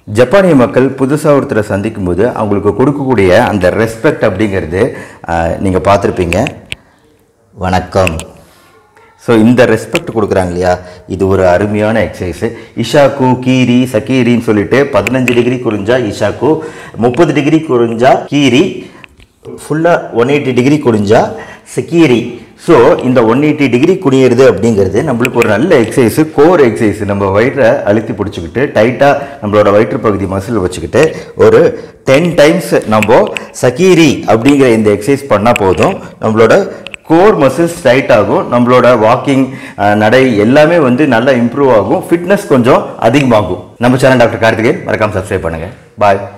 ஜப்பானிய மக்கள் புதுசாக ஒருத்தரை சந்திக்கும் போது அவங்களுக்கு கொடுக்கக்கூடிய அந்த ரெஸ்பெக்ட் அப்படிங்கிறது நீங்கள் பார்த்துருப்பீங்க வணக்கம் ஸோ இந்த ரெஸ்பெக்ட் கொடுக்குறாங்க இல்லையா இது ஒரு அருமையான எக்ஸசைஸ் இஷாக்கு கீரி சக்கீரின்னு சொல்லிட்டு பதினஞ்சு டிகிரி குறிஞ்சா இஷாக்கு முப்பது டிகிரி குறிஞ்சா கீரி ஃபுல்லாக ஒன் எயிட்டி டிகிரி குனிஞ்சா சக்கீரி ஸோ இந்த ஒன் எயிட்டி டிகிரி குனியிறது அப்படிங்கிறது நம்மளுக்கு ஒரு நல்ல எக்ஸசைஸ் கோர் எக்ஸசைஸ் நம்ம வயிற்றை அழுத்தி பிடிச்சிக்கிட்டு டைட்டாக நம்மளோட வயிற்று பகுதி மசில் வச்சுக்கிட்டு ஒரு டென் டைம்ஸ் நம்ம சக்கீரி அப்படிங்கிற இந்த எக்ஸசைஸ் பண்ணால் போதும் நம்மளோட கோர் மசில்ஸ் டைட் ஆகும் நம்மளோட வாக்கிங் நடை எல்லாமே வந்து நல்லா இம்ப்ரூவ் ஆகும் ஃபிட்னஸ் கொஞ்சம் அதிகமாகும் நம்ம சேனல் டாக்டர் கார்த்திகேயன் மறக்காம சப்ஸ்கிரைப் பண்ணுங்கள் பாய்